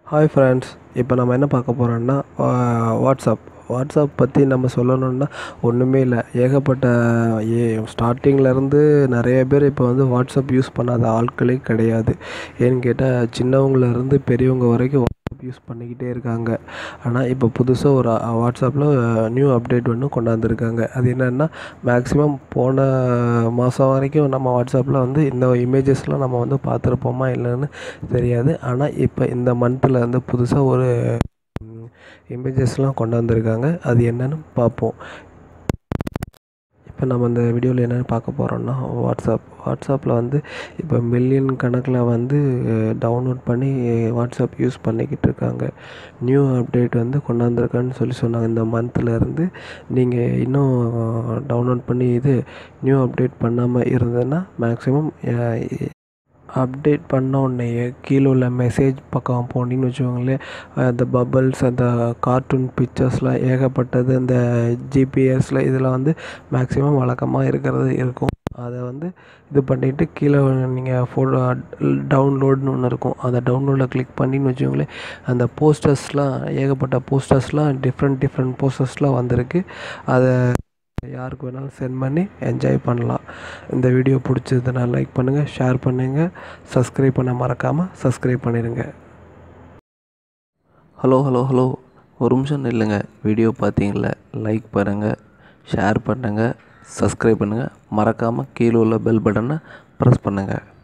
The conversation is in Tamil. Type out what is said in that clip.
ஹாய் ஃப்ரெண்ட்ஸ் இப்போ நம்ம என்ன பார்க்க போகிறோம்னா வாட்ஸ்அப் வாட்ஸ்அப் பற்றி நம்ம சொல்லணுன்னா ஒன்றுமே இல்லை ஏகப்பட்ட ஏ ஸ்டார்டிங்லேருந்து நிறைய பேர் இப்போ வந்து வாட்ஸ்அப் யூஸ் பண்ணாத ஆட்களே கிடையாது ஏன்னு கேட்டால் சின்னவங்கலேருந்து பெரியவங்க வரைக்கும் வாட்ஸ்அப் யூஸ் பண்ணிக்கிட்டே இருக்காங்க ஆனால் இப்போ புதுசாக ஒரு வாட்ஸ்அப்பில் நியூ அப்டேட் ஒன்று கொண்டாந்துருக்காங்க அது என்னென்னா மேக்ஸிமம் போன மாதம் வரைக்கும் நம்ம வாட்ஸ்அப்பில் வந்து இந்த இமேஜஸ்லாம் நம்ம வந்து பார்த்துருப்போமா இல்லைன்னு தெரியாது ஆனால் இப்போ இந்த மந்தில் வந்து புதுசாக ஒரு இமேஜஸ்லாம் கொண்டு வந்திருக்காங்க அது என்னென்னு பார்ப்போம் இப்போ நம்ம இந்த வீடியோவில் என்னென்னு பார்க்க போகிறோம்னா வாட்ஸ்அப் வாட்ஸ்அப்பில் வந்து இப்போ மில்லியன் கணக்கில் வந்து டவுன்லோட் பண்ணி வாட்ஸ்அப் யூஸ் பண்ணிக்கிட்டு இருக்காங்க நியூ அப்டேட் வந்து கொண்டாந்துருக்கான்னு சொல்லி சொன்னாங்க இந்த மந்த்லேருந்து நீங்கள் இன்னும் டவுன்லோட் பண்ணி இது நியூ அப்டேட் பண்ணாமல் இருந்ததுன்னா மேக்ஸிமம் அப்டேட் பண்ண உடனேயே கீழே உள்ள மெசேஜ் பக்கம் போனீங்கன்னு வச்சுக்கோங்களேன் அந்த பபுள்ஸ் அந்த கார்ட்டூன் பிக்சர்ஸ்லாம் ஏகப்பட்டது இந்த ஜிபிஎஸ்ல இதெல்லாம் வந்து மேக்ஸிமம் வழக்கமாக இருக்கிறது இருக்கும் அதை வந்து இது பண்ணிவிட்டு கீழே நீங்கள் ஃபோட்டோ டவுன்லோட்னு ஒன்று இருக்கும் அந்த டவுன்லோடில் கிளிக் பண்ணின்னு வச்சுக்கோங்களேன் அந்த போஸ்டர்ஸ்லாம் ஏகப்பட்ட போஸ்டர்ஸ்லாம் டிஃப்ரெண்ட் டிஃப்ரெண்ட் போஸ்டர்ஸ்லாம் வந்திருக்கு அதை யாருக்கு வேணாலும் சென்ட் பண்ணி என்ஜாய் பண்ணலாம் இந்த வீடியோ பிடிச்சதுன்னா லைக் பண்ணுங்கள் ஷேர் பண்ணுங்கள் சப்ஸ்கிரைப் பண்ண மறக்காமல் சப்ஸ்கிரைப் பண்ணிடுங்க ஹலோ ஹலோ ஹலோ ஒரு நிமிஷம் நில்லுங்க வீடியோ பார்த்தீங்களா லைக் பண்ணுங்கள் ஷேர் பண்ணுங்கள் சப்ஸ்கிரைப் பண்ணுங்கள் மறக்காமல் கீழே உள்ள பெல் பட்டனை ப்ரெஸ் பண்ணுங்கள்